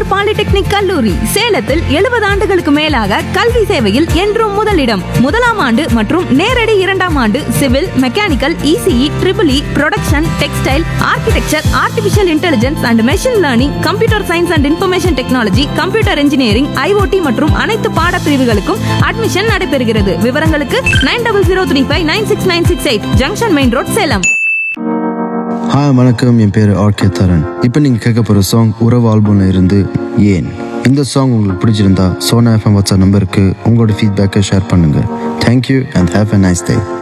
MGR polytechnic கல்லூரி சேலத்தில் எழுபது ஆண்டுகளுக்கு மேலாக கல்வி சேவையில் என்றும் முதலிடம் முதலாம் ஆண்டு மற்றும் நேரடி இரண்டாம் ஆண்டு civil mechanical ECE triple E production textile architecture artificial intelligence and machine learning computer science and information technology computer engineering IoT மற்றும் அனைத்து பாடப்பிரிவுகளுக்கும் அட்மிஷன் நடைபெறுகிறது விவரங்களுக்கு nine double zero three five nine six nine six eight junction main road Salem hi வணக்கம் என் பேர் RK தரன் இப்போ நீங்கள் கேட்க போகிற சாங் உறவு ஆல்பம்ல இருந்து ஏன் இந்த சாங் உங்களுக்கு பிடிச்சிருந்தா சோனா எஃப்எம் வாட்ஸ்அப் நம்பருக்கு உங்களோட ஃபீட்பேக்கை ஷேர் பண்ணுங்கள் thank you and have a nice day